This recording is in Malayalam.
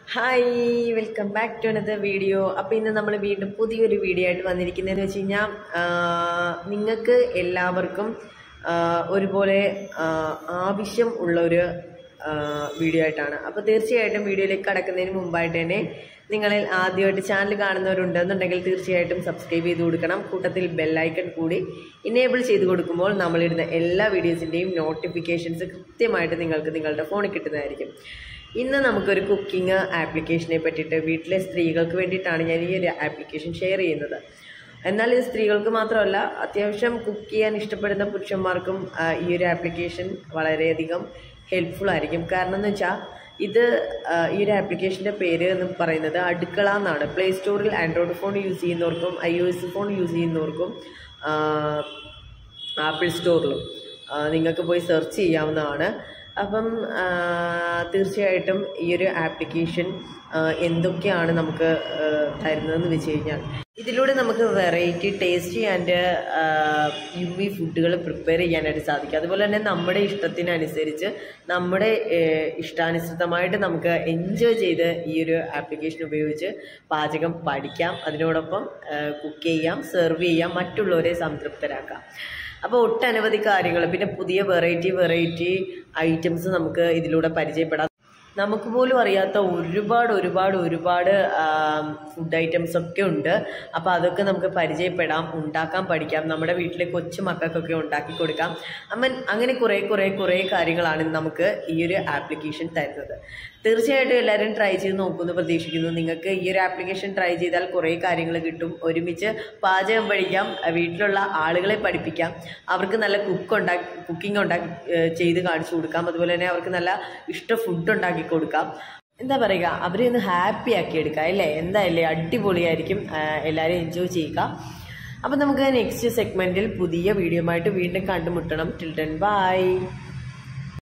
hi welcome back to another video അപ്പോൾ ഇന്ന് നമ്മൾ വീണ്ടും പുതിയൊരു വീഡിയോ ആയിട്ട് വന്നിരിക്കുന്നതെന്ന് വെച്ച് കഴിഞ്ഞാൽ നിങ്ങൾക്ക് എല്ലാവർക്കും ആ, ഒരുപോലെ ആ, ആവശ്യം ഉള്ള ഒരു ആ, വീഡിയോ ആയിട്ടാണ് അപ്പോൾ തീർച്ചയായിട്ടും വീഡിയോയിലേക്ക് കടക്കുന്നതിന് മുമ്പായിട്ട് തന്നെ നിങ്ങളിൽ ആദ്യമായിട്ട് ചാനൽ കാണുന്നവരുണ്ടെന്നുണ്ടെങ്കിൽ തീർച്ചയായിട്ടും സബ്സ്ക്രൈബ് ചെയ്ത് കൊടുക്കണം കൂട്ടത്തിൽ ബെല്ലൈക്കൺ കൂടി ഇനേബിൾ ചെയ്ത് കൊടുക്കുമ്പോൾ നമ്മളിടുന്ന എല്ലാ വീഡിയോസിൻ്റെയും നോട്ടിഫിക്കേഷൻസ് കൃത്യമായിട്ട് നിങ്ങൾക്ക് നിങ്ങളുടെ ഫോണിൽ കിട്ടുന്നതായിരിക്കും ഇന്ന് നമുക്കൊരു കുക്കിംഗ് ആപ്ലിക്കേഷനെ പറ്റിയിട്ട് വീട്ടിലെ സ്ത്രീകൾക്ക് വേണ്ടിയിട്ടാണ് ഞാൻ ഈ ഒരു ആപ്ലിക്കേഷൻ ഷെയർ ചെയ്യുന്നത് എന്നാൽ ഇത് സ്ത്രീകൾക്ക് മാത്രമല്ല അത്യാവശ്യം കുക്ക് ചെയ്യാൻ ഇഷ്ടപ്പെടുന്ന പുരുഷന്മാർക്കും ആ, ഈ ഒരു ആപ്ലിക്കേഷൻ വളരെയധികം ഹെൽപ്ഫുൾ ആയിരിക്കും കാരണം എന്ന് വെച്ചാൽ ഇത് ആ, ഈ ഒരു ആപ്ലിക്കേഷൻ്റെ പേര് എന്ന് പറയുന്നത് അടുക്കള എന്നാണ് പ്ലേ സ്റ്റോറിൽ ആൻഡ്രോയിഡ് ഫോൺ യൂസ് ചെയ്യുന്നവർക്കും I O S phone use ചെയ്യുന്നവർക്കും ആ, ആപ്പിൾ സ്റ്റോറിലും ആ, നിങ്ങൾക്ക് പോയി സെർച്ച് ചെയ്യാവുന്നതാണ് അപ്പം ആ, തീർച്ചയായിട്ടും ഈ ഒരു ആപ്ലിക്കേഷൻ ആ, എന്തൊക്കെയാണ് നമുക്ക് ആ, തരുന്നതെന്ന് വെച്ച് കഴിഞ്ഞാൽ ഇതിലൂടെ നമുക്ക് വെറൈറ്റി ടേസ്റ്റി ആൻഡ് യുമി ഫുഡുകൾ പ്രിപ്പയർ ചെയ്യാനായിട്ട് സാധിക്കും അതുപോലെ തന്നെ നമ്മുടെ ഇഷ്ടത്തിനനുസരിച്ച് നമ്മുടെ ഏഹ്, ഇഷ്ടാനുസൃതമായിട്ട് നമുക്ക് എൻജോയ് ചെയ്ത് ഈ ഒരു ആപ്ലിക്കേഷൻ ഉപയോഗിച്ച് പാചകം പഠിക്കാം അതിനോടൊപ്പം കുക്ക് ചെയ്യാം സെർവ് ചെയ്യാം മറ്റുള്ളവരെ സംതൃപ്തരാക്കാം അപ്പോൾ ഒട്ടനവധി കാര്യങ്ങൾ പിന്നെ പുതിയ വെറൈറ്റി വെറൈറ്റി ഐറ്റംസ് നമുക്ക് ഇതിലൂടെ പരിചയപ്പെടാം നമുക്ക് പോലും അറിയാത്ത ഒരുപാട് ഒരുപാട് ഒരുപാട് ഫുഡ് ഐറ്റംസ് ഒക്കെ ഉണ്ട് അപ്പോൾ അതൊക്കെ നമുക്ക് പരിചയപ്പെടാം ഉണ്ടാക്കാൻ പഠിക്കാം നമ്മുടെ വീട്ടിലെ കൊച്ചു മക്കൾക്കൊക്കെ ഉണ്ടാക്കി കൊടുക്കാം അമ്മൻ അങ്ങനെ കുറേ കുറേ കുറേ കാര്യങ്ങളാണ് നമുക്ക് ഈ ഒരു ആപ്ലിക്കേഷൻ തരുന്നത് തീർച്ചയായിട്ടും എല്ലാവരും ട്രൈ ചെയ്ത് നോക്കുമെന്ന് പ്രതീക്ഷിക്കുന്നു നിങ്ങൾക്ക് ഈ ഒരു ആപ്ലിക്കേഷൻ ട്രൈ ചെയ്താൽ കുറേ കാര്യങ്ങൾ കിട്ടും ഒരുമിച്ച് പാചകം പഠിക്കാം അഹ് വീട്ടിലുള്ള ആളുകളെ പഠിപ്പിക്കാം അവർക്ക് നല്ല കുക്ക് ഉണ്ടാക്കി കുക്കിംഗ് ഉണ്ടാക്കി ഏഹ് ചെയ്ത് കാണിച്ചു കൊടുക്കാം അതുപോലെ തന്നെ അവർക്ക് നല്ല ഇഷ്ട ഫുഡ് ഉണ്ടാക്കി കൊടുക്കാം എന്താ പറയുക അവരെ ഒന്ന് ഹാപ്പി ആക്കി എടുക്കാം അല്ലേ എന്തായാലും അടിപൊളിയായിരിക്കും ആഹ് എല്ലാവരും എൻജോയ് ചെയ്യുക അപ്പം നമുക്ക് നെക്സ്റ്റ് സെഗ്മെൻറ്റിൽ പുതിയ വീഡിയോ ആയിട്ട് വീണ്ടും കണ്ടുമുട്ടണം ടിൽ ഡൻ ബൈ